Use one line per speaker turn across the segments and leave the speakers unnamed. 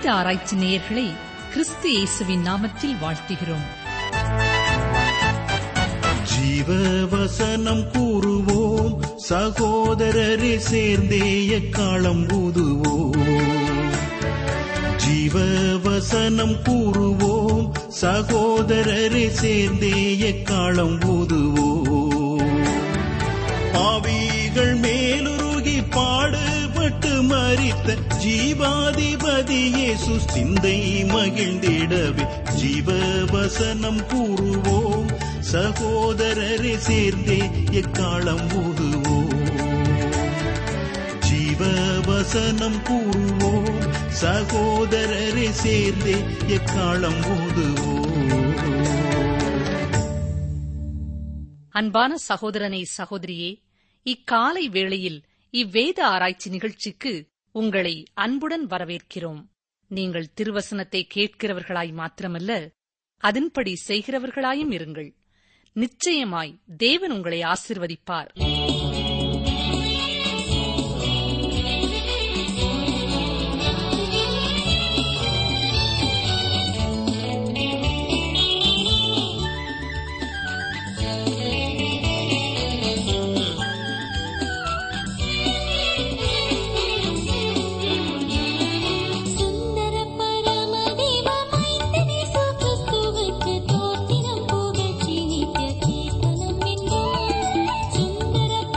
வேத ஆராய்ச்சி நேயர்களை கிறிஸ்து இயேசுவின் நாமத்தில் வாழ்த்துகிறோம்
ஜீவ வசனம் கூறுவோம் சகோதரரே சேர்ந்தே எக்காலம் ஊதுவோம் ஜீவ வசனம் கூறுவோம் சகோதரரே சேர்ந்தே எக்காலம் ஊதுவோம் பாவிகள் மேலுருகி பாடுபட்டு மறித்த ஜீவாதிபதியே சுஸ்திந்தை மகிழ்ந்திடவே ஜீவ வசனம் கூறுவோம் சகோதரரை சேர்ந்தே எக்காலம் ஊதுவோம் ஜீவ வசனம் கூறுவோம் சகோதரரை சேர்ந்தே எக்காலம் ஊதுவோம்
அன்பான சகோதரனே சகோதரியே இக்காலை வேளையில் இவ்வேத ஆராய்ச்சி நிகழ்ச்சிக்கு உங்களை அன்புடன் வரவேற்கிறோம் நீங்கள் திருவசனத்தை கேட்கிறவர்களாய் மாத்திரமல்ல அதன்படி செய்கிறவர்களாயும் இருங்கள் நிச்சயமாய் தேவன் உங்களை ஆசிர்வதிப்பார்
சுந்தர பரமதேவ மைந்தனேசு கிறிஸ்துவுக்கு தோத்திரம் புகழ்ச்சி நித்திய கீர்த்தனம் என்றும் சுந்தர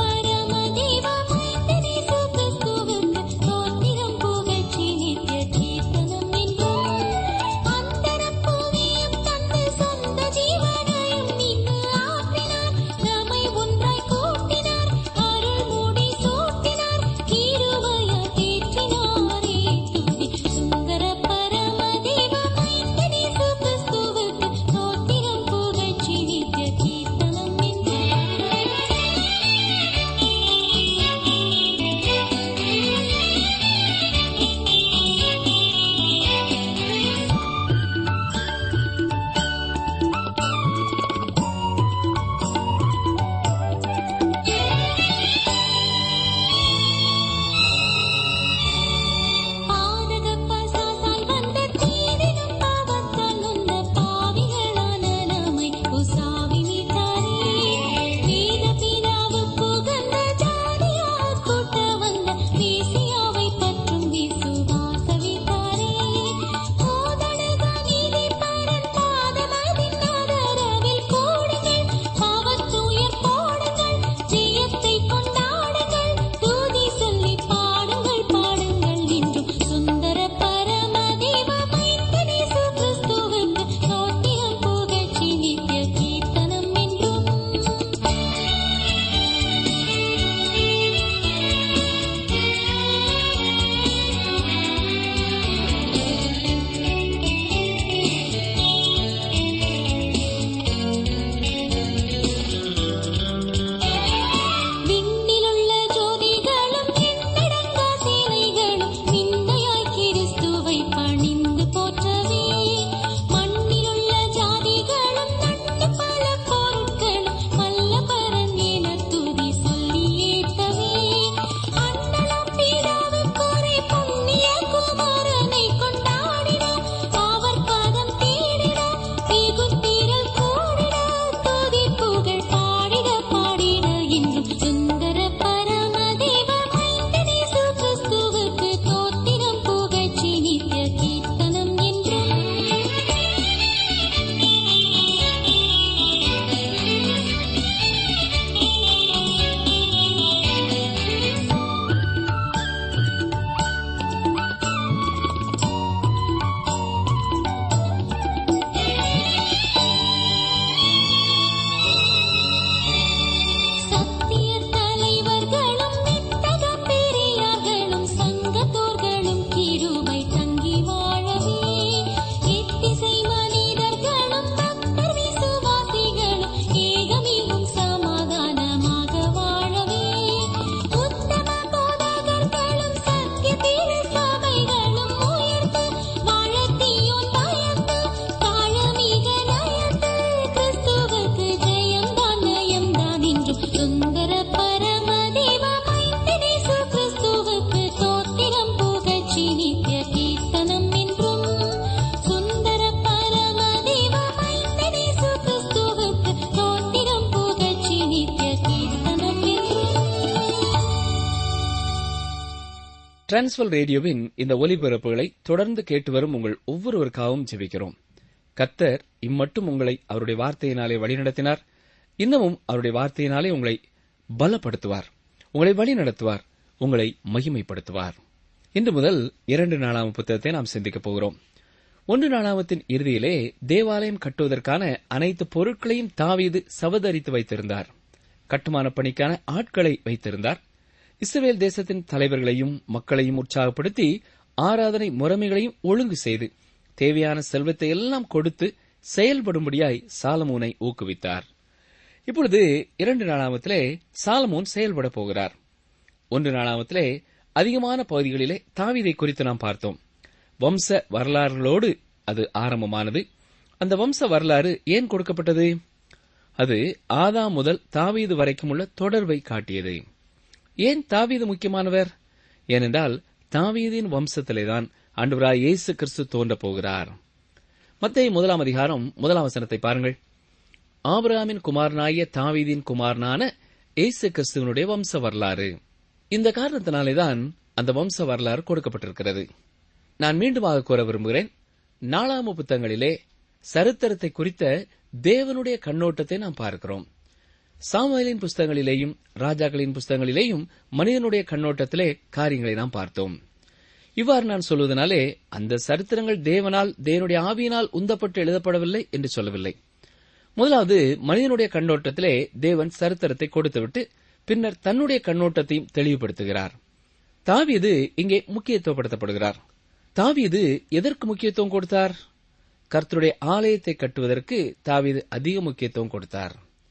டிரான்ஸ்வல் ரேடியோவின் இந்த ஒலிபரப்புகளை தொடர்ந்து கேட்டு வரும் உங்கள் ஒவ்வொருவருக்காகவும் ஜெபிக்கிறோம் கர்த்தர் இம்மட்டும் உங்களை அவருடைய வார்த்தையினாலே வழிநடத்தினார் இன்னமும் அவருடைய வார்த்தையினாலே உங்களை பலப்படுத்துவார் உங்களை வழிநடத்துவார் உங்களை மகிமைப்படுத்துவார் இன்று முதல் இரண்டு நாளாம் புத்தகத்தை நாம் சிந்திக்கப் போகிறோம் ஒன்று நாளாமத்தின் இறுதியிலே தேவாலயம் கட்டுவதற்கான அனைத்து பொருட்களையும் தாவீது சவதரித்து வைத்திருந்தார் கட்டுமான பணிக்கான ஆட்களை வைத்திருந்தார் இஸ்ரேல் தேசத்தின் தலைவர்களையும் மக்களையும் உற்சாகப்படுத்தி ஆராதனை முறைமைகளையும் ஒழுங்கு செய்து தேவையான செல்வத்தை எல்லாம் கொடுத்து செயல்படும்படியாய் சாலமோனை ஊக்குவித்தார் இப்பொழுது இரண்டு நாளாமத்திலே சாலமோன் செயல்பட போகிறார் ஒன்று நாளாமத்திலே அதிகமான பகுதிகளிலே தாவீதை குறித்து நாம் பார்த்தோம் வம்ச வரலாறுகளோடு அது ஆரம்பமானது அந்த வம்ச வரலாறு ஏன் கொடுக்கப்பட்டது அது ஆதாம் முதல் தாவீது வரைக்கும் உள்ள தொடர்பை காட்டியது ஏன் தாவீது முக்கியமானவர் ஏனென்றால் தாவீதின் வம்சத்திலேதான் ஆண்டவராய் இயேசு கிறிஸ்து தோன்றப் போகிறார் மத்திய முதலாம் அதிகாரம் முதலாம் வசனத்தை பாருங்கள் ஆபிரகாமின் குமாரனாகிய தாவீதின் குமாரனான இயேசு கிறிஸ்துவனுடைய வம்ச வரலாறு இந்த காரணத்தினாலேதான் அந்த வம்ச வரலாறு கொடுக்கப்பட்டிருக்கிறது நான் மீண்டுமாக கூற விரும்புகிறேன் நாலாம புத்தகங்களிலே சரித்திரத்தை குறித்த தேவனுடைய கண்ணோட்டத்தை நாம் பார்க்கிறோம் சாமுவேலின் புஸ்தகங்களிலேயும் ராஜாக்களின் புஸ்தகங்களிலேயும் மனிதனுடைய கண்ணோட்டத்திலே காரியங்களை நாம் பார்த்தோம் இவ்வாறு நான் சொல்வதனாலே அந்த சரித்திரங்கள் தேவனால் தேவனுடைய ஆவியினால் உந்தப்பட்டு எழுதப்படவில்லை என்று சொல்லவில்லை முதலாவது மனிதனுடைய கண்ணோட்டத்திலே தேவன் சரித்திரத்தை கொடுத்துவிட்டு பின்னர் தன்னுடைய கண்ணோட்டத்தையும் தெளிவுபடுத்துகிறார் தாவீது இங்கே முக்கியத்துவப்படுத்தப்படுகிறார் தாவீது எதற்கு முக்கியத்துவம் கொடுத்தார் கர்த்தருடைய ஆலயத்தை கட்டுவதற்கு தாவீது அதிக முக்கியத்துவம் கொடுத்தார்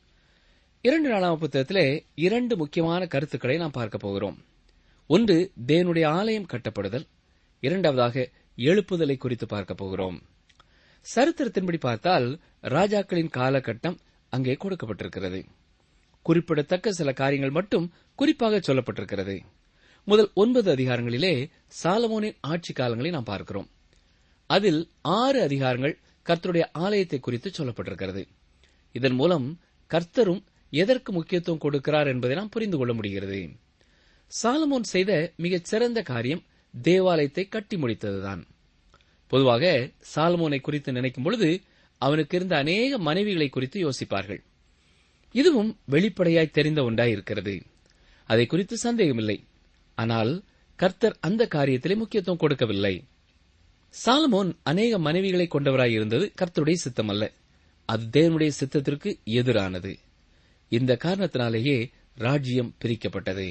இரண்டு நாளாம் புத்தகத்திலே இரண்டு முக்கியமான கருத்துக்களை நாம் பார்க்க போகிறோம் ஒன்று தேவனுடைய ஆலயம் கட்டப்படுதல் இரண்டாவதாக எழுப்புதலை குறித்து பார்க்க போகிறோம் சரித்திரத்தின்படி பார்த்தால் ராஜாக்களின் காலகட்டம் அங்கே கொடுக்கப்பட்டிருக்கிறது குறிப்பிடத்தக்க சில காரியங்கள் மட்டும் குறிப்பாக சொல்லப்பட்டிருக்கிறது முதல் ஒன்பது அதிகாரங்களிலே சாலமோனின் ஆட்சி காலங்களை நாம் பார்க்கிறோம் அதில் ஆறு அதிகாரங்கள் கர்த்தருடைய ஆலயத்தை குறித்து சொல்லப்பட்டிருக்கிறது இதன் மூலம் கர்த்தரும் எதற்கு முக்கியத்துவம் கொடுக்கிறார் என்பதை நாம் புரிந்து கொள்ள முடிகிறது சாலமோன் செய்த மிகச் சிறந்த காரியம் தேவாலயத்தை கட்டி முடித்ததுதான் பொதுவாக சாலமோனை குறித்து நினைக்கும் பொழுது அவனுக்கு இருந்த அநேக மனைவிகளை குறித்து யோசிப்பார்கள் இதுவும் வெளிப்படையாய் தெரிந்த ஒன்றாய் இருக்கிறது அதை குறித்து சந்தேகமில்லை ஆனால் கர்த்தர் அந்த காரியத்திலே முக்கியத்துவம் கொடுக்கவில்லை சாலமோன் அநேக மனைவிகளை கொண்டவராய் இருந்தது கர்த்தருடைய சித்தம் அல்ல அது தேவனுடைய சித்தத்திற்கு எதிரானது இந்த காரணத்தினாலேயே ராஜ்யம் பிரிக்கப்பட்டது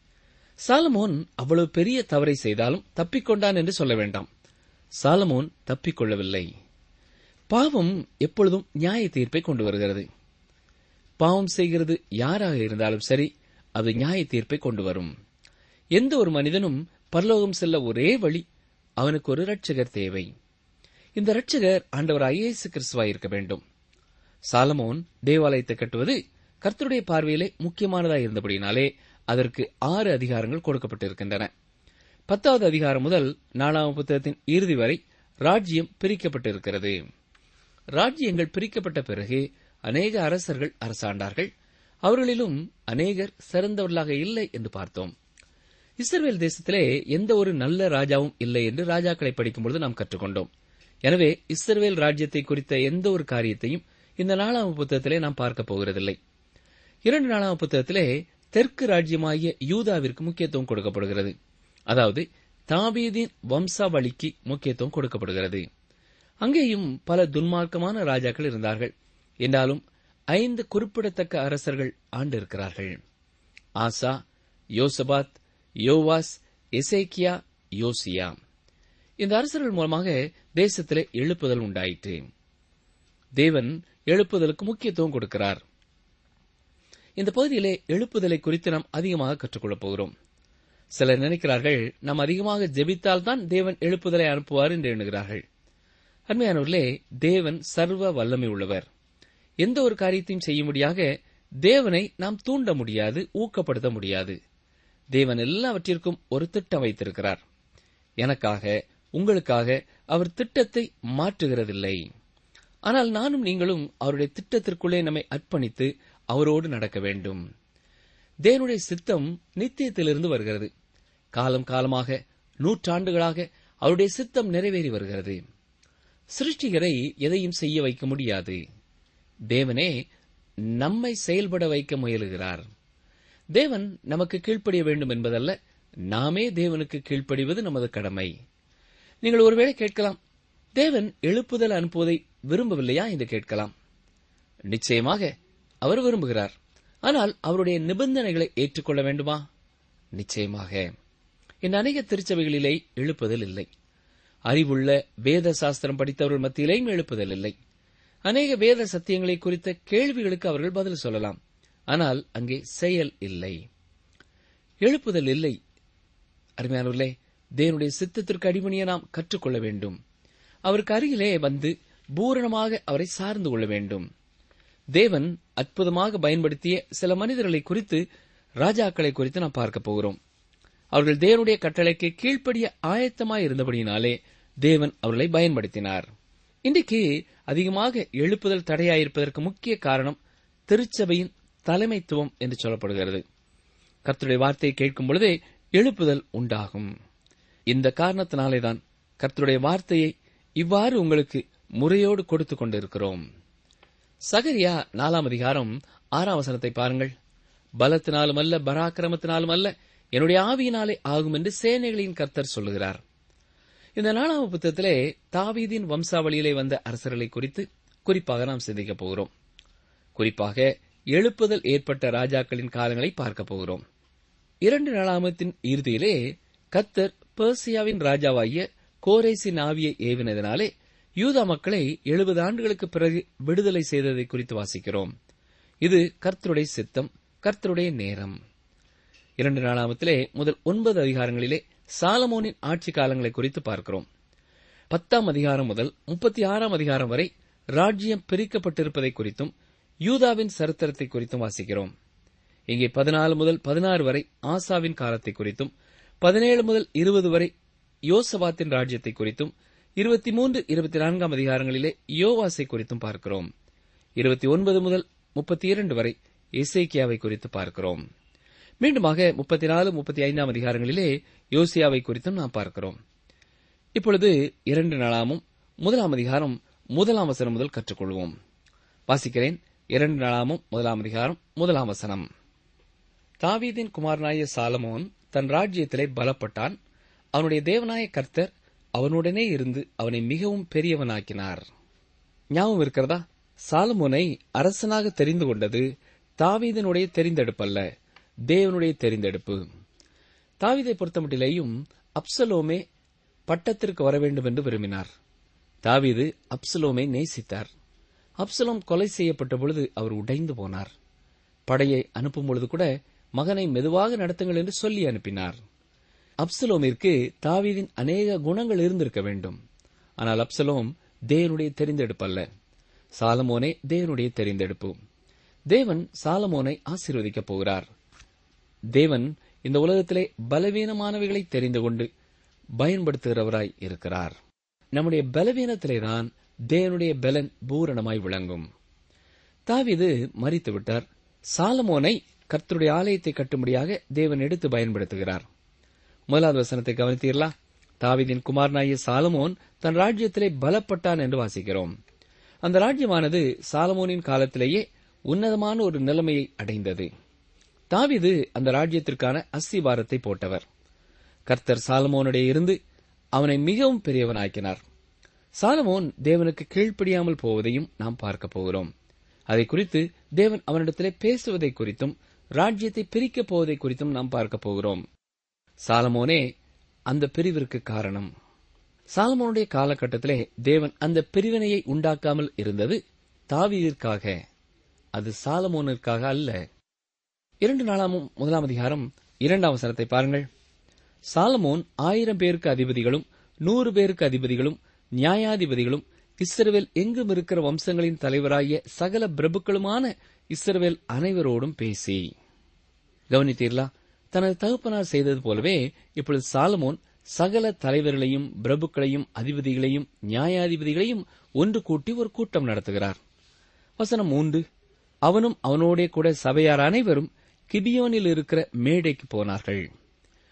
சாலமோன் அவ்வளவு பெரிய தவறை செய்தாலும் தப்பிக்கொண்டான் என்று சொல்ல வேண்டாம் சாலமோன் தப்பிக்கொள்ளவில்லை பாவம் எப்பொழுதும் நியாய தீர்ப்பை கொண்டு வருகிறது பாவம் செய்கிறது யாராக இருந்தாலும் சரி அது நியாய தீர்ப்பை கொண்டு வரும் எந்த ஒரு மனிதனும் பரலோகம் செல்ல ஒரே வழி அவனுக்கு ஒரு ரட்சகர் தேவை இந்த ரட்சகர் ஆண்டவராய் இயேசு கிறிஸ்துவாய் இருக்க வேண்டும் சாலமோன் தேவாலயத்தை கட்டுவது கர்த்தருடைய பார்வையிலே முக்கியமானதாக இருந்தபடினாலே அதற்கு ஆறு அதிகாரங்கள் கொடுக்கப்பட்டிருக்கின்றன பத்தாவது அதிகாரம் முதல் நாலாம் புத்தகத்தின் இறுதி வரை ராஜ்யம் பிரிக்கப்பட்டிருக்கிறது ராஜ்யங்கள் பிரிக்கப்பட்ட பிறகு அநேக அரசர்கள் அரசாண்டார்கள் அவர்களிலும் அநேகர் சிறந்தவர்களாக இல்லை என்று பார்த்தோம் இஸ்ரேல் தேசத்திலே எந்த ஒரு நல்ல ராஜாவும் இல்லை என்று ராஜாக்களை படிக்கும்பொழுது நாம் கற்றுக்கொண்டோம் எனவே இஸ்ரேல் ராஜ்யத்தை குறித்த எந்த ஒரு காரியத்தையும் இந்த நாலாம் புத்தகத்திலே நாம் பார்க்க போகிறதில்லை இரண்டு நாலாம் புத்தகத்திலே தெற்கு ராஜ்யமாகிய யூதாவிற்கு முக்கியத்துவம் கொடுக்கப்படுகிறது அதாவது தாபீதின் வம்சாவளிக்கு முக்கியத்துவம் கொடுக்கப்படுகிறது அங்கேயும் பல துன்மார்க்கமான ராஜாக்கள் இருந்தார்கள் என்றாலும் ஐந்து குறிப்பிடத்தக்க அரசர்கள் ஆண்டிருக்கிறார்கள் ஆசா யோசபாத் யோவாஸ் எசேக்கியா யோசியா இந்த அரசர்கள் மூலமாக தேசத்திலே எழுப்புதல் உண்டாயிற்று தேவன் எழுப்புதலுக்கு முக்கியத்துவம் கொடுக்கிறார் இந்த பகுதியிலே எழுப்புதலை குறித்து நாம் அதிகமாக கற்றுக்கொள்ளப் போகிறோம் சிலர் நினைக்கிறார்கள் நாம் அதிகமாக ஜெபித்தால்தான் தேவன் எழுப்புதலை அனுப்புவார் என்று எண்ணுகிறார்கள் அருமையானவர்களே தேவன் சர்வ வல்லமை உள்ளவர் எந்த ஒரு காரியத்தையும் செய்யும்படியாக தேவனை நாம் தூண்ட முடியாது ஊக்கப்படுத்த முடியாது தேவன் எல்லாவற்றிற்கும் ஒரு திட்டம் வைத்திருக்கிறார் எனக்காக உங்களுக்காக அவர் திட்டத்தை மாற்றுகிறதில்லை ஆனால் நானும் நீங்களும் அவருடைய திட்டத்திற்குள்ளே நம்மை அர்ப்பணித்து அவரோடு நடக்க வேண்டும் தேவனுடைய சித்தம் நித்தியத்திலிருந்து வருகிறது காலம் காலமாக நூற்றாண்டுகளாக அவருடைய சித்தம் நிறைவேறி வருகிறது சிருஷ்டிகரை எதையும் செய்ய வைக்க முடியாது தேவனே நம்மை செயல்பட வைக்க முயலுகிறார் தேவன் நமக்கு கீழ்ப்படிய வேண்டும் என்பதல்ல நாமே தேவனுக்கு கீழ்ப்படிவது நமது கடமை நீங்கள் ஒருவேளை கேட்கலாம் தேவன் எழுப்புதல் அனுப்புவதை விரும்பவில்லையா என்று கேட்கலாம் நிச்சயமாக அவர் விரும்புகிறார் ஆனால் அவருடைய நிபந்தனைகளை ஏற்றுக்கொள்ள வேண்டுமா நிச்சயமாக இந்த அநேக திருச்சபைகளிலே எழுப்புதல் இல்லை அறிவுள்ள வேத சாஸ்திரம் படித்தவர்கள் மத்தியிலேயும் எழுப்புதல் இல்லை அநேக வேத சத்தியங்களை குறித்த கேள்விகளுக்கு அவர்கள் பதில் சொல்லலாம் ஆனால் அங்கே செயல் இல்லை எழுப்புதல் இல்லை அருமையானவர்களே தேவனுடைய சித்தத்திற்கு அடிமணிய நாம் கற்றுக்கொள்ள வேண்டும் அவருக்கு அருகிலே வந்து பூரணமாக அவரை சார்ந்து கொள்ள வேண்டும் தேவன் அற்புதமாக பயன்படுத்திய சில மனிதர்களை குறித்து ராஜாக்களை குறித்து நாம் பார்க்க போகிறோம் அவர்கள் தேவனுடைய கட்டளைக்கு கீழ்ப்படிய ஆயத்தமாய் இருந்தபடியினாலே தேவன் அவர்களை பயன்படுத்தினார் இன்றைக்கு அதிகமாக எழுப்புதல் தடையாயிருப்பதற்கு முக்கிய காரணம் திருச்சபையின் தலைமைத்துவம் என்று சொல்லப்படுகிறது கர்த்தருடைய வார்த்தையை கேட்கும் பொழுதே எழுப்புதல் உண்டாகும் இந்த காரணத்தினாலேதான் கர்த்தருடைய வார்த்தையை இவ்வாறு உங்களுக்கு முறையோடு கொடுத்துக் கொண்டிருக்கிறோம் சகரியா நாலாம் அதிகாரம் ஆறாம் வசனத்தை பாருங்கள் பலத்தினாலும் அல்ல பராக்கிரமத்தினாலும் அல்ல என்னுடைய ஆவியினாலே ஆகும் என்று சேனைகளின் கர்த்தர் சொல்லுகிறார் இந்த நாலாம் புத்தகத்திலே தாவீதின் வம்சாவளியிலே வந்த அரசர்களை குறித்து குறிப்பாக நாம் சிந்திக்கப் போகிறோம் குறிப்பாக எழுப்புதல் ஏற்பட்ட ராஜாக்களின் காலங்களை பார்க்கப் போகிறோம் இரண்டு நாளாமத்தின் இறுதியிலே கத்தர் பெர்சியாவின் ராஜாவாகிய கோரேசின் ஆவியை ஏவினதினாலே யூதா மக்களை எழுபது ஆண்டுகளுக்கு பிறகு விடுதலை செய்ததை குறித்து வாசிக்கிறோம் இது கர்த்தருடைய சித்தம் கர்த்தருடைய நேரம் இரண்டு நாளாமத்திலே முதல் ஒன்பது அதிகாரங்களிலே சாலமோனின் ஆட்சி காலங்களை குறித்து பார்க்கிறோம் பத்தாம் அதிகாரம் முதல் முப்பத்தி ஆறாம் அதிகாரம் வரை ராஜ்யம் பிரிக்கப்பட்டிருப்பதை குறித்தும் யூதாவின் சரித்திரத்தை குறித்தும் வாசிக்கிறோம் இங்கே பதினாலு முதல் பதினாறு வரை ஆசாவின் காலத்தை குறித்தும் பதினேழு முதல் இருபது வரை யோசபாத்தின் ராஜ்யத்தை குறித்தும் இருபத்தி மூன்று இருபத்தி நான்காம் அதிகாரங்களிலே யோவாசை குறித்தும் பார்க்கிறோம் இருபத்தி ஒன்பது முதல் முப்பத்தி இரண்டு வரை இசைக்கியாவை குறித்து பார்க்கிறோம் மீண்டுமாக முப்பத்தி நாலு முப்பத்தி ஐந்தாம் அதிகாரங்களிலே யோசியாவை குறித்தும் நாம் பார்க்கிறோம் இப்பொழுது இரண்டு நாளாமும் முதலாம் அதிகாரம் முதலாம் வசனம் முதல் கற்றுக்கொள்வோம் வாசிக்கிறேன் இரண்டு நாளாமும் முதலாம் அதிகாரம் முதலாம் வசனம் தாவீதின் குமாரனாய சாலமோன் தன் ராஜ்யத்திலே பலப்பட்டான் அவனுடைய தேவனாய கர்த்தர் அவனுடனே இருந்து அவனை மிகவும் பெரியவனாக்கினார் ஞாபகம் இருக்கிறதா சாலமோனை அரசனாக தெரிந்து கொண்டது தாவீதனுடைய தெரிந்தெடுப்பல்ல தேவனுடைய தெரிந்தெடுப்பு தாவீதை பொறுத்தமட்டிலேயும் அப்சலோமே பட்டத்திற்கு வர வேண்டும் என்று விரும்பினார் தாவீது அப்சலோமை நேசித்தார் அப்சலோம் கொலை செய்யப்பட்ட பொழுது அவர் உடைந்து போனார் படையை அனுப்பும் பொழுது கூட மகனை மெதுவாக நடத்துங்கள் என்று சொல்லி அனுப்பினார் அப்சலோமிற்கு தாவீதின் அநேக குணங்கள் இருந்திருக்க வேண்டும் ஆனால் அப்சலோம் தேவனுடைய தெரிந்தெடுப்பல்ல சாலமோனே தேவனுடைய தெரிந்தெடுப்பு தேவன் சாலமோனை ஆசீர்வதிக்கப் போகிறார் தேவன் இந்த உலகத்திலே பலவீனமானவைகளை தெரிந்து கொண்டு பயன்படுத்துகிறவராய் இருக்கிறார் நம்முடைய பலவீனத்திலேதான் தேவனுடைய பலன் பூரணமாய் விளங்கும் தாவீது மறித்து விட்டார் சாலமோனை கர்த்தருடைய ஆலயத்தை கட்டும்படியாக தேவன் எடுத்து பயன்படுத்துகிறார் முதலாவது வசனத்தை கவனித்தீர்களா தாவீதின் குமாரனாகிய சாலமோன் தன் ராஜ்யத்திலே பலப்பட்டான் என்று வாசிக்கிறோம் அந்த ராஜ்யமானது சாலமோனின் காலத்திலேயே உன்னதமான ஒரு நிலைமையை அடைந்தது தாவீது அந்த ராஜ்யத்திற்கான அஸ்திவாரத்தை போட்டவர் கர்த்தர் சாலமோனுடைய இருந்து அவனை மிகவும் பெரியவனாக்கினார் சாலமோன் தேவனுக்கு கீழ்ப்படியாமல் போவதையும் நாம் பார்க்க போகிறோம் அதை குறித்து தேவன் அவனிடத்திலே பேசுவதை குறித்தும் ராஜ்யத்தை பிரிக்கப் போவதை குறித்தும் நாம் பார்க்க போகிறோம் சாலமோனே அந்த பிரிவிற்கு காரணம் சாலமோனுடைய காலகட்டத்திலே தேவன் அந்த பிரிவினையை உண்டாக்காமல் இருந்தது தாவீதிற்காக அது சாலமோனிற்காக அல்ல இரண்டு நாளாமும் முதலாம் அதிகாரம் இரண்டாம் வசனத்தை பாருங்கள் சாலமோன் ஆயிரம் பேருக்கு அதிபதிகளும் நூறு பேருக்கு அதிபதிகளும் நியாயாதிபதிகளும் இஸ்ரவேல் எங்கும் இருக்கிற வம்சங்களின் தலைவராகிய சகல பிரபுக்களுமான இஸ்ரவேல் அனைவரோடும் பேசி கவனித்தீர்களா தனது தகப்பனார் செய்தது போலவே இப்பொழுது சாலமோன் சகல தலைவர்களையும் பிரபுக்களையும் அதிபதிகளையும் நியாயாதிபதிகளையும் ஒன்று கூட்டி ஒரு கூட்டம் நடத்துகிறார் வசனம் மூன்று அவனும் அவனோடே கூட சபையார் அனைவரும் கிபியோனில் இருக்கிற மேடைக்கு போனார்கள்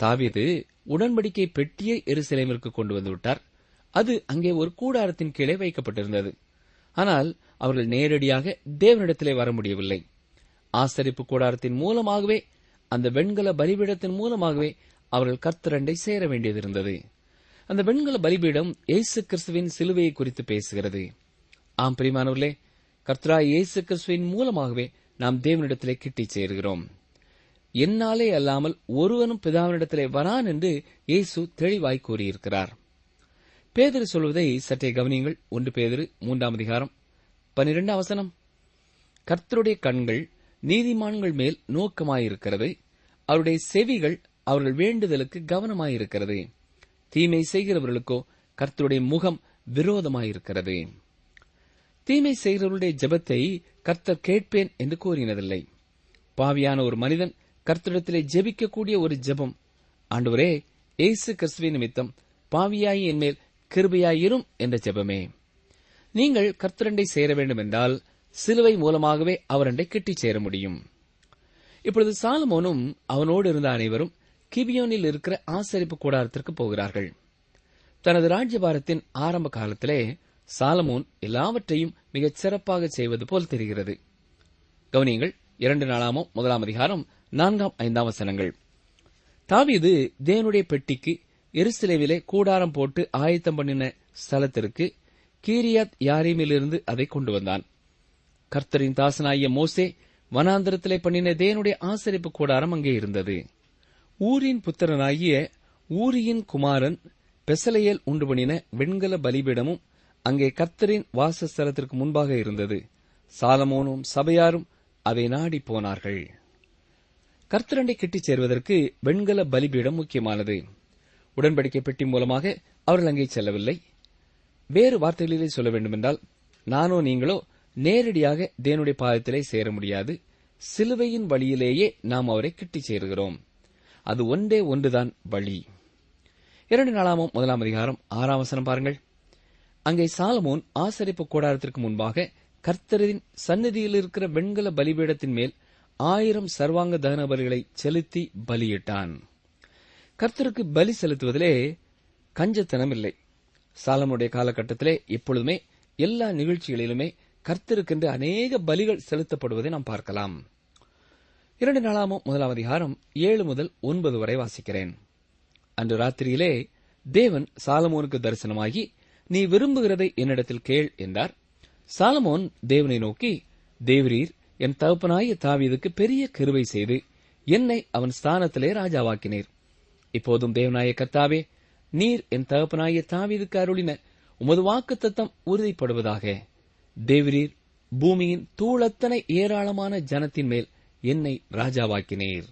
தாவீது உடன்படிக்கை பெட்டியை எருசலேமிற்கு கொண்டு வந்து விட்டார் அது அங்கே ஒரு கூடாரத்தின் கீழே வைக்கப்பட்டிருந்தது ஆனால் அவர்கள் நேரடியாக தேவனிடத்திலே வர முடியவில்லை ஆசரிப்பு கூடாரத்தின் மூலமாகவே அந்த வெண்கல பலிபீடத்தின் மூலமாகவே அவர்கள் கர்த்தரண்டை சேர வேண்டியதிருந்தது அந்த வெண்கல பலிபீடம் இயேசு கிறிஸ்துவின் சிலுவையை குறித்து பேசுகிறது ஆம் பிரிமானவர்களே கர்த்தராய் இயேசு கிறிஸ்துவின் மூலமாகவே நாம் தேவனிடத்திலே கிட்டிச் சேர்கிறோம் என்னாலே அல்லாமல் ஒருவனும் பிதாவினிடத்திலே வரான் என்று இயேசு தெளிவாய் கூறியிருக்கிறார் பேதிரு சொல்வதை சற்றே கவனியுங்கள் ஒன்று பேதிரு மூன்றாம் அதிகாரம் பனிரெண்டாம் வசனம் கர்த்தருடைய கண்கள் நீதிமான்கள் மேல் நோக்கமாயிருக்கிறது அவருடைய செவிகள் அவர்கள் வேண்டுதலுக்கு கவனமாயிருக்கிறது தீமை செய்கிறவர்களுக்கோ கர்த்தருடைய முகம் விரோதமாயிருக்கிறது தீமை செய்கிறவருடைய ஜெபத்தை கர்த்தர் கேட்பேன் என்று கூறினதில்லை பாவியான ஒரு மனிதன் கர்த்தரிடத்திலே ஜெபிக்கக்கூடிய ஒரு ஜெபம் ஆண்டவரே இயேசு கிறிஸ்துவின் நிமித்தம் பாவியாய் என்மேல் கிருபையாயிரும் என்ற ஜெபமே நீங்கள் கர்த்தரண்டை சேர வேண்டும் என்றால் சிலுவை மூலமாகவே அவரண்டை கிட்டிச் சேர முடியும் இப்பொழுது சாலமோனும் அவனோடு இருந்த அனைவரும் கிபியோனில் இருக்கிற ஆசரிப்பு கூடாரத்திற்கு போகிறார்கள் தனது ராஜ்யபாரத்தின் ஆரம்ப காலத்திலே சாலமோன் எல்லாவற்றையும் மிகச் சிறப்பாக செய்வது போல் தெரிகிறது கவனியங்கள் இரண்டு நாளாமோ முதலாம் அதிகாரம் நான்காம் ஐந்தாம் வசனங்கள் தாவீது தேவனுடைய பெட்டிக்கு எருசலேவிலே கூடாரம் போட்டு ஆயத்தம் பண்ணின ஸ்தலத்திற்கு கீரியாத் யாரீமிலிருந்து அதை கொண்டு வந்தான் கர்த்தரின் தாசனாகிய மோசே வனாந்தரத்திலே பண்ணின தேவனுடைய ஆசரிப்பு கூடாரம் அங்கே இருந்தது ஊரின் புத்திரனாகிய ஊரியின் குமாரன் பெசலையேல் உண்டு பண்ணின வெண்கல பலிபீடமும் அங்கே கர்த்தரின் வாசஸ்தலத்திற்கு முன்பாக இருந்தது சாலமோனும் சபையாரும் அதை நாடி போனார்கள் கர்த்தரண்டை கிட்டிச் சேர்வதற்கு வெண்கல பலிபீடம் முக்கியமானது உடன்படிக்கை பெட்டி மூலமாக அவர்கள் அங்கே செல்லவில்லை வேறு வார்த்தைகளிலே சொல்ல வேண்டுமென்றால் நானோ நீங்களோ நேரடியாக தேவனுடைய பாதத்திலே சேர முடியாது சிலுவையின் வழியிலேயே நாம் அவரை கிட்டிச் சேருகிறோம் அது ஒன்றே ஒன்றுதான் வழி இரண்டு நாளாமும் முதலாம் அதிகாரம் ஆறாம் வசனம் பாருங்கள் அங்கே சாலமோன் ஆசரிப்பு கூடாரத்திற்கு முன்பாக கர்த்தரின் சந்நிதியில் இருக்கிற வெண்கல பலிபீடத்தின் மேல் ஆயிரம் சர்வாங்க தகன பலிகளை செலுத்தி பலியிட்டான் கர்த்தருக்கு பலி செலுத்துவதிலே கஞ்சத்தனம் இல்லை சாலமுடைய காலகட்டத்திலே எப்பொழுதுமே எல்லா நிகழ்ச்சிகளிலுமே கர்த்தருக்கென்று அநேக பலிகள் செலுத்தப்படுவதை நாம் பார்க்கலாம் இரண்டு நாளாமும் முதலாம் அதிகாரம் ஏழு முதல் ஒன்பது வரை வாசிக்கிறேன் அன்று ராத்திரியிலே தேவன் சாலமோனுக்கு தரிசனமாகி நீ விரும்புகிறதை என்னிடத்தில் கேள் என்றார் சாலமோன் தேவனை நோக்கி தேவரீர் என் தகப்பனாய தாவீதுக்கு பெரிய கிருபை செய்து என்னை அவன் ஸ்தானத்திலே ராஜாவாக்கினீர் இப்போதும் தேவனாய கர்த்தாவே நீர் என் தகப்பனாய தாவீதுக்கு அருளின உமது வாக்கு தத்தம் உறுதிப்படுவதாக தேவரீர் பூமியின் தூளத்தனை ஏராளமான ஜனத்தின் மேல் என்னை ராஜாவாக்கினீர்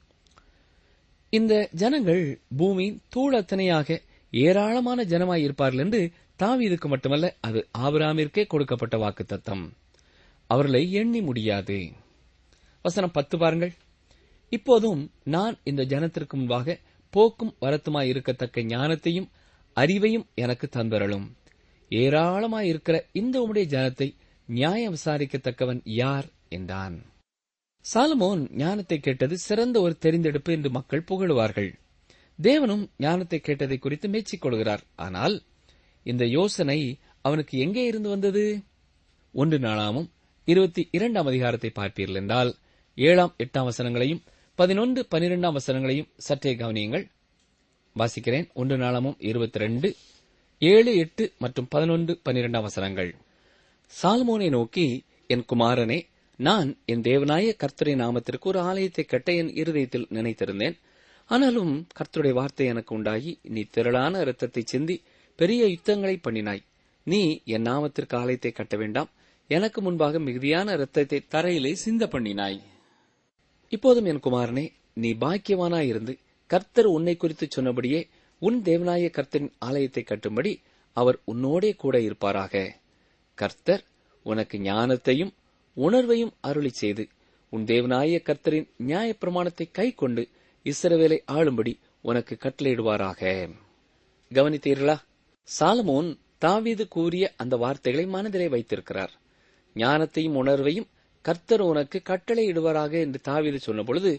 இந்த ஜனங்கள் பூமியின் தூளத்தனையாக ஏராளமான ஜனமாய் இருப்பார்கள் என்று தாவீதுக்கு மட்டுமல்ல அது ஆபிராமிற்கே கொடுக்கப்பட்ட வாக்கு தத்தம் அவர்களை எண்ணி முடியாது வசனம் பத்து பாருங்கள் இப்போதும் நான் இந்த ஜனத்திற்கு முன்பாக போக்கும் வரத்துமாய் இருக்கத்தக்க ஞானத்தையும் அறிவையும் எனக்கு தந்தரலும் ஏராளமாய் இருக்கிற இந்த உம்முடைய ஜனத்தை நியாயம் விசாரிக்கத்தக்கவன் யார் என்றான் சாலமோன் ஞானத்தை கேட்டது சிறந்த ஒரு தெரிந்தெடுப்பு என்று மக்கள் புகழுவார்கள் தேவனும் ஞானத்தை கேட்டதை குறித்து மெச்சிக் கொள்கிறார் ஆனால் இந்த யோசனை அவனுக்கு எங்கே இருந்து வந்தது ஒன்று நாளாமும் இருபத்தி இரண்டாம் அதிகாரத்தை பார்ப்பீர்கள் என்றால் ஏழாம் எட்டாம் வசனங்களையும் பதினொன்று பனிரெண்டாம் வசனங்களையும் சற்றே கவனியுங்கள் வாசிக்கிறேன் ஒன்று நாளாமும் இருபத்தி ரெண்டு ஏழு எட்டு மற்றும் பதினொன்று பனிரெண்டாம் வசனங்கள் சால்மோனை நோக்கி என் குமாரனே நான் என் தேவனாய கர்த்தரின் நாமத்திற்கு ஒரு ஆலயத்தை கட்ட என் இருதயத்தில் நினைத்திருந்தேன் ஆனாலும் கர்த்தருடைய வார்த்தை எனக்கு உண்டாகி நீ திரளான இரத்தத்தை சிந்தி பெரிய யுத்தங்களை பண்ணினாய் நீ என் நாமத்திற்கு ஆலயத்தை கட்ட வேண்டாம் எனக்கு முன்பாக மிகுதியான இரத்தத்தை தரையிலே சிந்த பண்ணினாய் இப்போதும் என் குமாரனே நீ பாக்கியவானாயிருந்து கர்த்தர் உன்னை குறித்து சொன்னபடியே உன் தேவனாய கர்த்தரின் ஆலயத்தை கட்டும்படி அவர் உன்னோடே கூட இருப்பாராக கர்த்தர் உனக்கு ஞானத்தையும் உணர்வையும் அருளி செய்து உன் தேவனாய கர்த்தரின் நியாயப்பிரமாணத்தை கை கொண்டு இஸ்ரவேலை ஆளும்படி உனக்கு கட்டளையிடுவாராக கவனித்தீர்களா சாலமோன் தாவீது கூறிய அந்த வார்த்தைகளை மனதிலே வைத்திருக்கிறார் ஞானத்தையும் உணர்வையும் கர்த்தர் உனக்கு கட்டளையிடுவாராக என்று தாவீது சொன்னபொழுது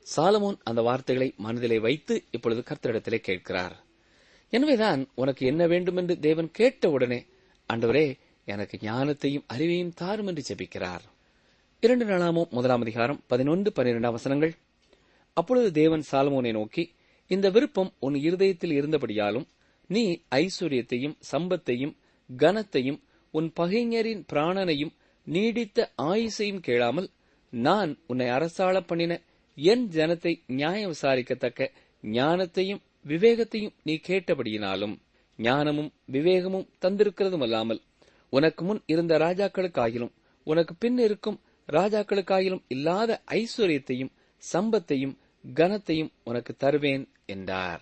சாலமோன் அந்த வார்த்தைகளை மனதிலே வைத்து இப்பொழுது கர்த்தரிடத்திலே கேட்கிறார் எனவேதான் உனக்கு என்ன வேண்டும் என்று தேவன் கேட்டவுடனே ஆண்டவரே எனக்கு ஞானத்தையும் அறிவையும் தாரும் என்று ஜெபிக்கிறார் இரண்டு நாளாமும் முதலாம் அதிகாரம் பதினொன்று பன்னிரெண்டாம் வசனங்கள் அப்பொழுது தேவன் சாலமோனை நோக்கி இந்த விருப்பம் உன் இருதயத்தில் இருந்தபடியாலும் நீ ஐஸ்வர்யத்தையும் சம்பத்தையும் கனத்தையும் உன் பகைஞரின் பிராணனையும் நீடித்த ஆயுசையும் கேளாமல் நான் உன்னை அரசாள பண்ணின என் ஜனத்தை நியாயம் விசாரிக்கத்தக்க ஞானத்தையும் விவேகத்தையும் நீ கேட்டபடியினாலும் ஞானமும் விவேகமும் தந்திருக்கிறதும் அல்லாமல் உனக்கு முன் இருந்த ராஜாக்களுக்காகிலும் உனக்கு பின் இருக்கும் ராஜாக்களுக்காகிலும் இல்லாத ஐஸ்வர்யத்தையும் சம்பத்தையும் கனத்தையும் உனக்கு தருவேன் என்றார்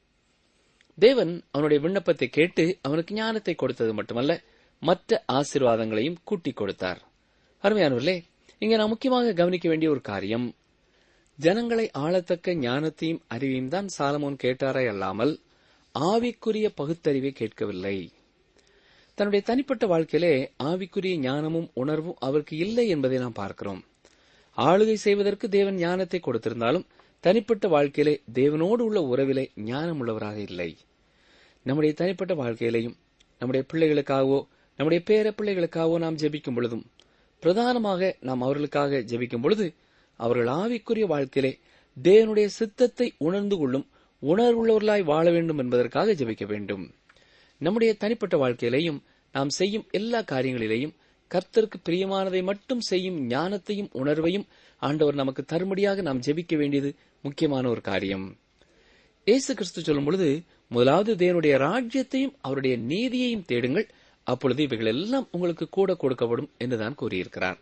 தேவன் அவனுடைய விண்ணப்பத்தை கேட்டு அவனுக்கு ஞானத்தை கொடுத்தது மட்டுமல்ல மற்ற ஆசீர்வாதங்களையும் கூட்டிக் கொடுத்தார் அருமையானவர்களே இங்கே நான் முக்கியமாக கவனிக்க வேண்டிய ஒரு காரியம் ஜனங்களை ஆளத்தக்க ஞானத்தையும் அறிவையும் தான் சாலமோன் கேட்டாரே அல்லாமல் ஆவிக்குரிய பகுத்தறிவை கேட்கவில்லை தன்னுடைய தனிப்பட்ட வாழ்க்கையிலே ஆவிக்குரிய ஞானமும் உணர்வும் அவருக்கு இல்லை என்பதை நாம் பார்க்கிறோம் ஆளுகை செய்வதற்கு தேவன் ஞானத்தை கொடுத்திருந்தாலும் தனிப்பட்ட வாழ்க்கையிலே தேவனோடு உள்ள உறவிலே ஞானம் உள்ளவராக இல்லை நம்முடைய தனிப்பட்ட வாழ்க்கையிலையும் நம்முடைய பிள்ளைகளுக்காகவோ நம்முடைய பேர பிள்ளைகளுக்காகவோ நாம் ஜெபிக்கும் பொழுதும் பிரதானமாக நாம் அவர்களுக்காக ஜெபிக்கும் பொழுது அவர்கள் ஆவிக்குரிய வாழ்க்கையிலே தேவனுடைய சித்தத்தை உணர்ந்து கொள்ளும் உணர்வுள்ளவர்களாய் வாழ வேண்டும் என்பதற்காக ஜெபிக்க வேண்டும் நம்முடைய தனிப்பட்ட வாழ்க்கையிலேயும் நாம் செய்யும் எல்லா காரியங்களிலேயும் கர்த்தருக்கு பிரியமானதை மட்டும் செய்யும் ஞானத்தையும் உணர்வையும் ஆண்டவர் நமக்கு தரும்படியாக நாம் ஜெபிக்க வேண்டியது முக்கியமான ஒரு காரியம் இயேசு கிறிஸ்து சொல்லும் பொழுது முதலாவது தேவனுடைய ராஜ்யத்தையும் அவருடைய நீதியையும் தேடுங்கள் அப்பொழுது இவைகள் எல்லாம் உங்களுக்கு கூட கொடுக்கப்படும் என்றுதான் கூறியிருக்கிறார்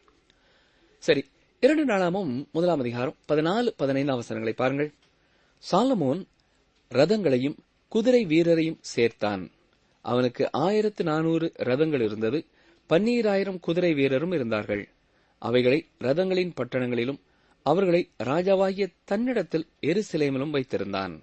சரி இரண்டு நாளாமும் முதலாம் அதிகாரம் பதினாலு பதினைந்து அவசரங்களை பாருங்கள் சாலமோன் ரதங்களையும் குதிரை வீரரையும் சேர்த்தான் அவனுக்கு ஆயிரத்து நானூறு ரதங்கள் இருந்தது பன்னீராயிரம் குதிரை வீரரும் இருந்தார்கள் அவைகளை ரதங்களின் பட்டணங்களிலும் அவர்களை ராஜாவாகிய தன்னிடத்தில் எருசலேமிலும் வைத்திருந்தான்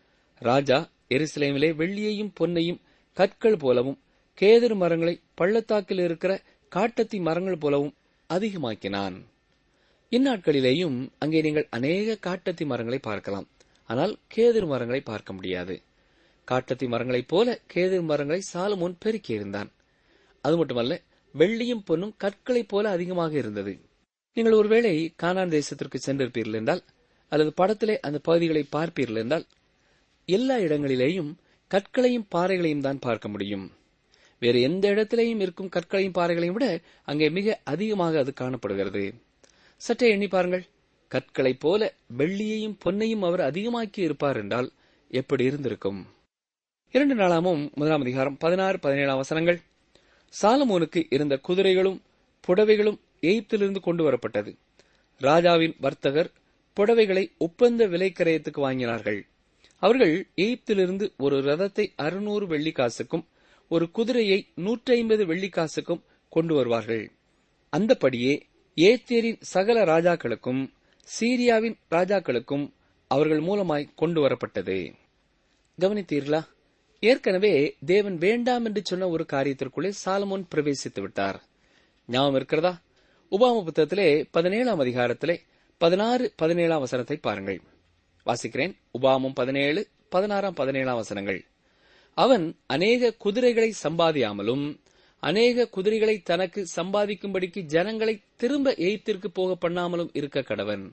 ராஜா எருசலேமிலே வெள்ளியையும் பொன்னையும் கற்கள் போலவும் கேதுரு மரங்களை பள்ளத்தாக்கில் இருக்கிற காட்டத்தி மரங்கள் போலவும் அதிகமாக்கினான் இந்நாட்களிலேயும் அங்கே நீங்கள் அநேக காட்டத்தி மரங்களை பார்க்கலாம் ஆனால் கேதுரு மரங்களை பார்க்க முடியாது காட்டத்தி மரங்களைப் போல கேதுரு மரங்களை சாலமோன் பெருக்கியிருந்தான் அது மட்டுமல்ல வெள்ளியும் பொன்னும் கற்களைப் போல அதிகமாக இருந்தது நீங்கள் ஒருவேளை கானான் தேசத்திற்கு சென்றிருப்பீர்கள் என்றால் அல்லது படத்திலே அந்த பகுதிகளை பார்ப்பீர்கள் என்றால் எல்லா இடங்களிலேயும் கற்களையும் பாறைகளையும் தான் பார்க்க முடியும் வேறு எந்த இடத்திலேயும் இருக்கும் கற்களையும் பாறைகளையும் விட அங்கே மிக அதிகமாக அது காணப்படுகிறது சற்றே எண்ணி பாருங்கள் கற்களைப் போல வெள்ளியையும் பொன்னையும் அவர் அதிகமாக்கி இருப்பார் என்றால் எப்படி இருந்திருக்கும் இரண்டு நாளாமும் முதலாம் அதிகாரம் பதினாறு பதினேழாம் வசனங்கள் சாலமோனுக்கு இருந்த குதிரைகளும் புடவைகளும் எய்ப்திலிருந்து கொண்டு வரப்பட்டது ராஜாவின் வர்த்தகர் புடவைகளை ஒப்பந்த விலைக்கரையத்துக்கு வாங்கினார்கள் அவர்கள் எய்ப்திலிருந்து ஒரு ரதத்தை அறுநூறு வெள்ளிக்காசுக்கும் ஒரு குதிரையை நூற்றி ஐம்பது வெள்ளிக்காசுக்கும் கொண்டு வருவார்கள் அந்தபடியே ஏத்தியரின் சகல ராஜாக்களுக்கும் சீரியாவின் ராஜாக்களுக்கும் அவர்கள் மூலமாய் கொண்டு வரப்பட்டது கவனித்தீர்களா ஏற்கனவே தேவன் வேண்டாம் என்று சொன்ன ஒரு காரியத்திற்குள்ளே சாலமோன் பிரவேசித்து விட்டார் ஞாபகம் இருக்கிறதா உபாம புத்தகத்திலே பதினேழாம் அதிகாரத்திலே பதினாறு பதினேழாம் வசனத்தை பாருங்கள் வாசிக்கிறேன் உபாமம் பதினேழு பதினாறாம் பதினேழாம் வசனங்கள் அவன் அநேக குதிரைகளை சம்பாதியாமலும் அநேக குதிரைகளை தனக்கு சம்பாதிக்கும்படிக்கு ஜனங்களை திரும்ப எய்த்திற்கு போக பண்ணாமலும் இருக்க கடவன்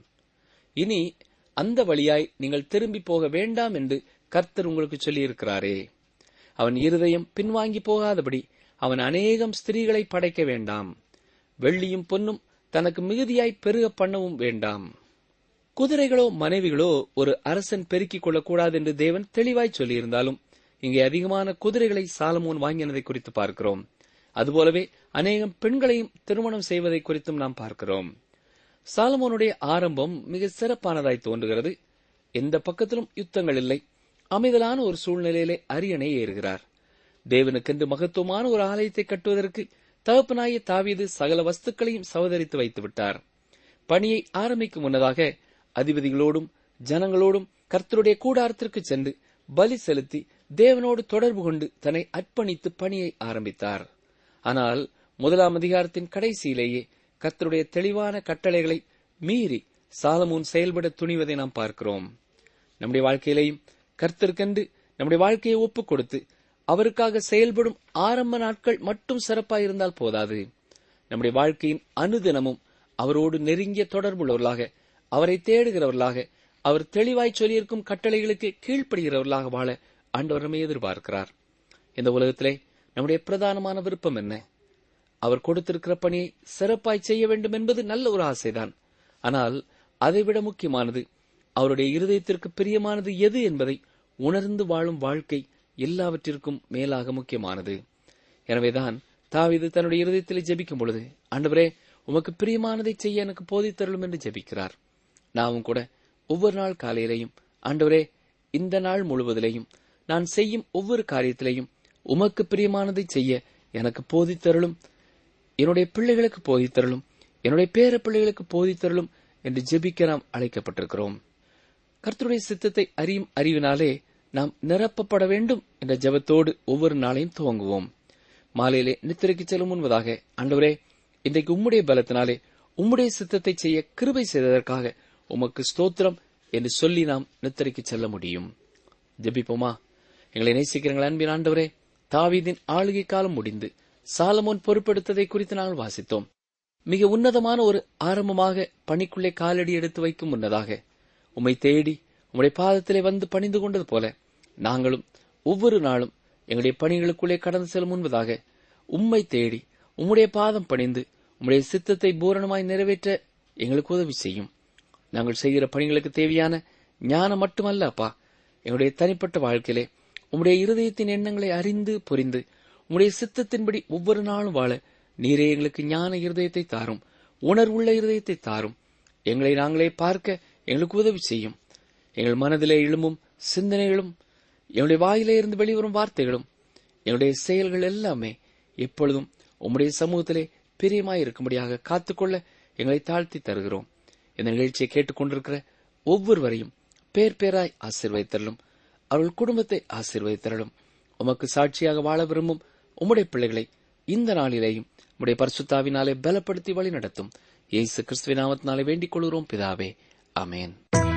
இனி அந்த வழியாய் நீங்கள் திரும்பி போக வேண்டாம் என்று கர்த்தர் உங்களுக்கு சொல்லியிருக்கிறாரே அவன் இருதயம் பின்வாங்கி போகாதபடி அவன் அநேகம் ஸ்திரீகளை படைக்க வேண்டாம் வெள்ளியும் பொன்னும் தனக்கு மிகுதியாய் பெருக பண்ணவும் வேண்டாம் குதிரைகளோ மனைவிகளோ ஒரு அரசன் பெருக்கிக் கொள்ளக்கூடாது என்று தேவன் தெளிவாய் சொல்லியிருந்தாலும் இங்கே அதிகமான குதிரைகளை சாலமோன் வாங்கினதை குறித்து பார்க்கிறோம் அதுபோலவே அநேகம் பெண்களையும் திருமணம் செய்வதை குறித்தும் நாம் பார்க்கிறோம் சாலமோனுடைய ஆரம்பம் மிக சிறப்பானதாய் தோன்றுகிறது எந்த பக்கத்திலும் யுத்தங்கள் இல்லை அமைதலான ஒரு சூழ்நிலையிலே அரியணை ஏறுகிறார் தேவனுக்கென்று மகத்துவமான ஒரு ஆலயத்தை கட்டுவதற்கு தகப்பனாய தாவீது சகல வஸ்துக்களையும் சவதரித்து வைத்து விட்டார் பணியை ஆரம்பிக்கும் முன்னதாக அதிபதிகளோடும் ஜனங்களோடும் கர்த்தருடைய கூடாரத்திற்கு சென்று பலி செலுத்தி தேவனோடு தொடர்பு கொண்டு தன்னை அர்ப்பணித்து பணியை ஆரம்பித்தார் ஆனால் முதலாம் அதிகாரத்தின் கடைசியிலேயே கர்த்தருடைய தெளிவான கட்டளைகளை மீறி சாலமோன் செயல்பட துணிவதை நாம் பார்க்கிறோம் நம்முடைய வாழ்க்கையிலேயும் கர்த்தருக்கென்று நம்முடைய வாழ்க்கையை ஒப்புக் கொடுத்து அவருக்காக செயல்படும் ஆரம்ப நாட்கள் மட்டும் சிறப்பாயிருந்தால் போதாது நம்முடைய வாழ்க்கையின் அனுதினமும் அவரோடு நெருங்கிய தொடர்புள்ளவர்களாக அவரை தேடுகிறவர்களாக அவர் தெளிவாய் சொல்லியிருக்கும் கட்டளைகளுக்கு கீழ்ப்படுகிறவர்களாக வாழ ஆண்டவர் நம்மை எதிர்பார்க்கிறார் இந்த உலகத்திலே நம்முடைய பிரதானமான விருப்பம் என்ன அவர் கொடுத்திருக்கிற பணியை சிறப்பாய் செய்ய வேண்டும் என்பது நல்ல ஒரு ஆசைதான் ஆனால் அதைவிட முக்கியமானது அவருடைய இருதயத்திற்கு பிரியமானது எது என்பதை உணர்ந்து வாழும் வாழ்க்கை எல்லாவற்றிற்கும் மேலாக முக்கியமானது எனவேதான் தாவீது தன்னுடைய இருதயத்தில் ஜெபிக்கும் பொழுது ஆண்டவரே உமக்கு பிரியமானதை செய்ய எனக்கு போதித்தருளும் என்று ஜெபிக்கிறார் நாமும் கூட ஒவ்வொரு நாள் காலையிலையும் ஆண்டவரே இந்த நாள் முழுவதிலேயும் நான் செய்யும் ஒவ்வொரு காரியத்திலையும் உமக்கு பிரியமானதை செய்ய எனக்கு போதித்தருளும் என்னுடைய பிள்ளைகளுக்கு போதித்தருளும் என்னுடைய பேர பிள்ளைகளுக்கு போதித்தருளும் என்று ஜெபிக்க நாம் அழைக்கப்பட்டிருக்கிறோம் கர்த்தருடைய சித்தத்தை அறியும் அறிவினாலே நாம் நிரப்பப்பட வேண்டும் என்ற ஜெபத்தோடு ஒவ்வொரு நாளையும் துவங்குவோம் மாலையிலே நித்திரைக்கு செல்லும் முன்பதாக ஆண்டவரே இன்றைக்கு உம்முடைய பலத்தினாலே உம்முடைய சித்தத்தை செய்ய கிருபை செய்ததற்காக உமக்கு ஸ்தோத்திரம் என்று சொல்லி நாம் நித்திரைக்கு செல்ல முடியும் ஜெபிப்போமா எங்களை நேசிக்கிறங்கள் அன்பின் ஆண்டவரே தாவீதின் ஆளுகை காலம் முடிந்து சாலமோன் பொறுப்பெடுத்ததை குறித்து நாங்கள் வாசித்தோம் மிக உன்னதமான ஒரு ஆரம்பமாக பணிக்குள்ளே காலடி எடுத்து வைக்கும் முன்னதாக உம்மை தேடி உம்முடைய பாதத்திலே வந்து பணிந்து கொண்டது போல நாங்களும் ஒவ்வொரு நாளும் எங்களுடைய பணிகளுக்குள்ளே கடந்து செல்லும் முன்பதாக உம்மை தேடி உம்முடைய பாதம் பணிந்து உம்முடைய சித்தத்தை பூரணமாய் நிறைவேற்ற எங்களுக்கு உதவி செய்யும் நாங்கள் செய்கிற பணிகளுக்கு தேவையான ஞானம் மட்டுமல்ல அப்பா எங்களுடைய தனிப்பட்ட வாழ்க்கையிலே உம்முடைய இருதயத்தின் எண்ணங்களை அறிந்து புரிந்து உம்முடைய சித்தத்தின்படி ஒவ்வொரு நாளும் வாழ நீரே எங்களுக்கு ஞான இருதயத்தை தாரும் உணர்வுள்ள இருதயத்தை தாரும் எங்களை நாங்களே பார்க்க எங்களுக்கு உதவி செய்யும் எங்கள் மனதிலே எழும்பும் சிந்தனைகளும் எங்களுடைய வாயிலே இருந்து வெளிவரும் வார்த்தைகளும் எங்களுடைய செயல்கள் எல்லாமே எப்பொழுதும் உம்முடைய சமூகத்திலே பிரியமாய் இருக்கும்படியாக காத்துக்கொள்ள எங்களை தாழ்த்தி தருகிறோம் இந்த நிகழ்ச்சியை கேட்டுக்கொண்டிருக்கிற ஒவ்வொருவரையும் பேர் பேராய் ஆசீர்வதித்தரலும் அவர்கள் குடும்பத்தை ஆசீர்வதித்தரலும் உமக்கு சாட்சியாக வாழ விரும்பும் உம்முடைய பிள்ளைகளை இந்த நாளிலேயும் உம்முடைய பரிசுத்தாவினாலே பலப்படுத்தி வழி நடத்தும் இயேசு கிறிஸ்துவின் நாமத்தினாலே வேண்டிக் கொள்கிறோம் பிதாவே ஆமென்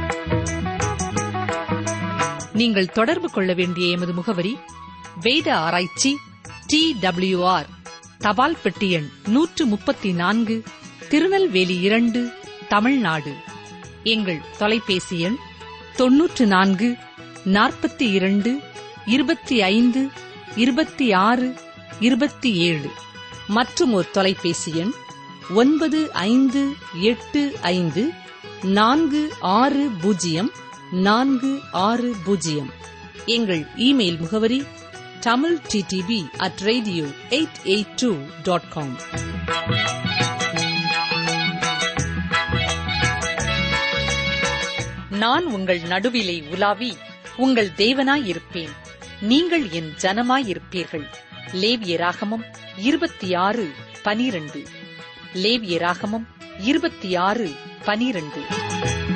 நீங்கள் தொடர்பு கொள்ள வேண்டிய எமது முகவரி வேத ஆராய்ச்சி டி ஆர் தபால் பெட்டி எண் நூற்று முப்பத்தி நான்கு திருநெல்வேலி இரண்டு தமிழ்நாடு எங்கள் தொலைபேசி எண் தொன்னூற்று நான்கு நாற்பத்தி இரண்டு இருபத்தி ஐந்து இருபத்தி ஆறு இருபத்தி ஏழு மற்றும் ஒரு தொலைபேசி எண் ஒன்பது ஐந்து எட்டு ஐந்து நான்கு ஆறு பூஜ்ஜியம் நான்கு ஆறு பூஜ்ஜியம் எங்கள் இமெயில் முகவரி Tamil DTP at radio eight eight two dot com நான் உங்கள் நடுவிலே உலாவி உங்கள் தேவனாயிருப்பேன் நீங்கள் என் ஜனமாயிருப்பீர்கள் லேவியராகமம் இருபத்தி ஆறு பனிரண்டு லேவியராகமம் இருபத்தி ஆறு பனிரண்டு